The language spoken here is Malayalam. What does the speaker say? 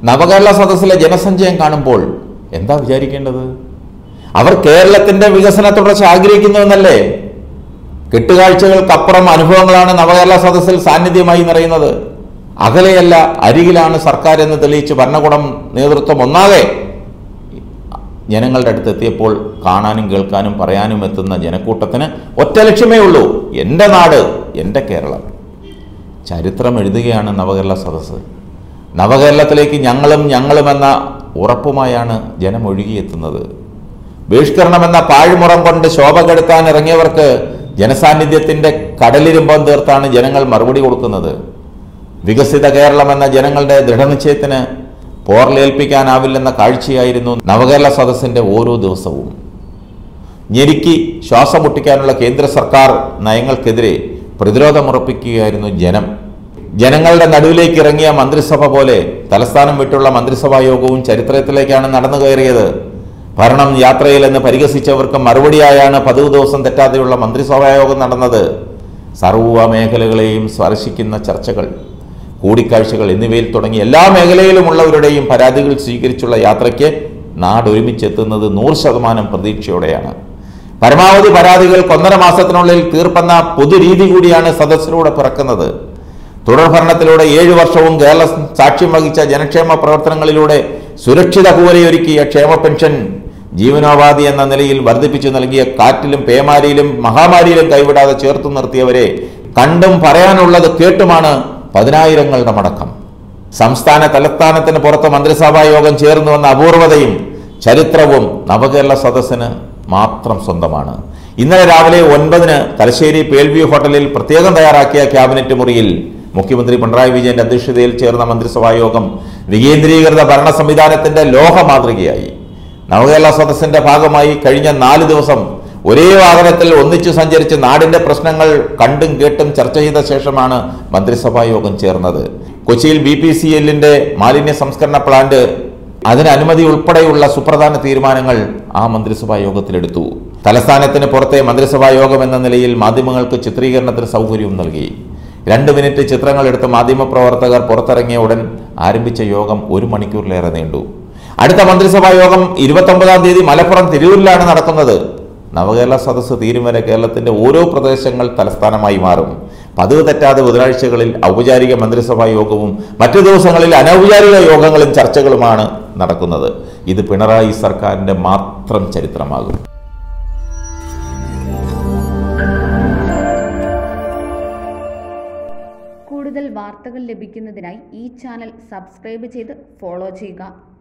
നവകേരള സദസ്സിലെ ജനസഞ്ചയം കാണുമ്പോൾ എന്താ വിചാരിക്കേണ്ടത് അവർ കേരളത്തിന്റെ വികസന തുടർച്ച ആഗ്രഹിക്കുന്നുവെന്നല്ലേ കെട്ടുകാഴ്ചകൾക്കപ്പുറം അനുഭവങ്ങളാണ് നവകേരള സദസ്സിൽ സാന്നിധ്യമായി നിറയുന്നത് അകലെയല്ല അരികിലാണ് സർക്കാർ എന്ന് തെളിയിച്ച് ഭരണകൂടം നേതൃത്വം ഒന്നാകെ ജനങ്ങളുടെ അടുത്ത് എത്തിയപ്പോൾ കാണാനും കേൾക്കാനും പറയാനും എത്തുന്ന ജനക്കൂട്ടത്തിന് ഒറ്റ ലക്ഷ്യമേ ഉള്ളൂ എൻ്റെ നാട് എൻ്റെ കേരളം ചരിത്രം എഴുതുകയാണ് നവകേരള സദസ്സ് നവകേരളത്തിലേക്ക് ഞങ്ങളും ഞങ്ങളുമെന്ന ഉറപ്പുമായാണ് ജനം ഒഴുകിയെത്തുന്നത് ബഹിഷ്കരണമെന്ന പാഴ്മുറം കൊണ്ട് ശോഭ കെടുത്താൻ ഇറങ്ങിയവർക്ക് ജനസാന്നിധ്യത്തിന്റെ കടലിരുമ്പം തീർത്താണ് ജനങ്ങൾ മറുപടി കൊടുക്കുന്നത് വികസിത കേരളം എന്ന ജനങ്ങളുടെ ദൃഢനിശ്ചയത്തിന് പോർലേൽപ്പിക്കാനാവില്ലെന്ന കാഴ്ചയായിരുന്നു നവകേരള സദസ്സിന്റെ ഓരോ ദിവസവും ഞെരുക്കി ശ്വാസം മുട്ടിക്കാനുള്ള കേന്ദ്ര സർക്കാർ നയങ്ങൾക്കെതിരെ പ്രതിരോധമുറപ്പിക്കുകയായിരുന്നു ജനം ജനങ്ങളുടെ നടുവിലേക്ക് ഇറങ്ങിയ മന്ത്രിസഭ പോലെ തലസ്ഥാനം വിട്ടുള്ള മന്ത്രിസഭാ യോഗവും ചരിത്രത്തിലേക്കാണ് നടന്നു കയറിയത് ഭരണം യാത്രയിലെന്ന് പരിഹസിച്ചവർക്ക് മറുപടിയായാണ് പതിവ് ദിവസം തെറ്റാതെയുള്ള മന്ത്രിസഭാ യോഗം നടന്നത് സർവ്വ മേഖലകളെയും സ്പർശിക്കുന്ന ചർച്ചകൾ കൂടിക്കാഴ്ചകൾ എന്നിവയിൽ തുടങ്ങി എല്ലാ മേഖലയിലുമുള്ളവരുടെയും പരാതികൾ സ്വീകരിച്ചുള്ള യാത്രയ്ക്ക് നാട് ഒരുമിച്ചെത്തുന്നത് നൂറ് ശതമാനം പ്രതീക്ഷയോടെയാണ് പരമാവധി പരാതികൾ ഒന്നര മാസത്തിനുള്ളിൽ തീർപ്പെന്ന പൊതുരീതി കൂടിയാണ് സദസ്സിലൂടെ പിറക്കുന്നത് തുടർഭരണത്തിലൂടെ ഏഴു വർഷവും കേരളം സാക്ഷ്യം വഹിച്ച ജനക്ഷേമ പ്രവർത്തനങ്ങളിലൂടെ സുരക്ഷിത കൂരയൊരുക്കിയ ക്ഷേമ പെൻഷൻ ജീവനോപാധി എന്ന നിലയിൽ വർദ്ധിപ്പിച്ചു നൽകിയ കാറ്റിലും പേമാരിയിലും മഹാമാരിയിലും കൈവിടാതെ ചേർത്തു നിർത്തിയവരെ കണ്ടും പറയാനുള്ളത് കേട്ടുമാണ് പതിനായിരങ്ങളുടെ മടക്കം സംസ്ഥാന തലസ്ഥാനത്തിന് പുറത്ത് മന്ത്രിസഭാ യോഗം ചേർന്നു വന്ന അപൂർവതയും ചരിത്രവും നവകേരള സദസ്സിന് മാത്രം സ്വന്തമാണ് ഇന്നലെ രാവിലെ ഒൻപതിന് തലശ്ശേരി പേൽവ്യൂ ഹോട്ടലിൽ പ്രത്യേകം തയ്യാറാക്കിയ ക്യാബിനറ്റ് മുറിയിൽ മുഖ്യമന്ത്രി പിണറായി വിജയന്റെ അധ്യക്ഷതയിൽ ചേർന്ന മന്ത്രിസഭാ യോഗം വികേന്ദ്രീകൃത ഭരണ സംവിധാനത്തിന്റെ ലോക മാതൃകയായി നവകേരള സദസ്സിന്റെ ഭാഗമായി കഴിഞ്ഞ നാല് ദിവസം ഒരേ വാഹനത്തിൽ ഒന്നിച്ചു സഞ്ചരിച്ച് നാടിന്റെ പ്രശ്നങ്ങൾ കണ്ടും കേട്ടും ചർച്ച ചെയ്ത ശേഷമാണ് മന്ത്രിസഭാ യോഗം ചേർന്നത് കൊച്ചിയിൽ ബി പി സി എല്ലിന്റെ മാലിന്യ സംസ്കരണ പ്ലാന്റ് അതിന് അനുമതി ഉൾപ്പെടെയുള്ള സുപ്രധാന തീരുമാനങ്ങൾ ആ മന്ത്രിസഭാ യോഗത്തിലെടുത്തു തലസ്ഥാനത്തിന് പുറത്തെ മന്ത്രിസഭാ യോഗം എന്ന നിലയിൽ മാധ്യമങ്ങൾക്ക് ചിത്രീകരണത്തിന് സൗകര്യവും നൽകി രണ്ട് മിനിറ്റ് ചിത്രങ്ങൾ എടുത്ത് മാധ്യമപ്രവർത്തകർ പുറത്തിറങ്ങിയ ഉടൻ ആരംഭിച്ച യോഗം ഒരു മണിക്കൂറിലേറെ നീണ്ടു അടുത്ത മന്ത്രിസഭാ യോഗം ഇരുപത്തൊമ്പതാം തീയതി മലപ്പുറം തിരൂരിലാണ് നടക്കുന്നത് നവകേരള സദസ്സ് തീരും വരെ കേരളത്തിന്റെ ഓരോ പ്രദേശങ്ങൾ തലസ്ഥാനമായി മാറും പതിവ് തെറ്റാതെ ബുധനാഴ്ചകളിൽ ഔപചാരിക മന്ത്രിസഭാ യോഗവും മറ്റു ദിവസങ്ങളിൽ അനൗപചാരിക യോഗങ്ങളും ചർച്ചകളുമാണ് നടക്കുന്നത് ഇത് പിണറായി സർക്കാരിന്റെ മാത്രം ചരിത്രമാകും കൂടുതൽ വാർത്തകൾ ലഭിക്കുന്നതിനായി ഈ ചാനൽ സബ്സ്ക്രൈബ് ചെയ്ത് ഫോളോ ചെയ്യുക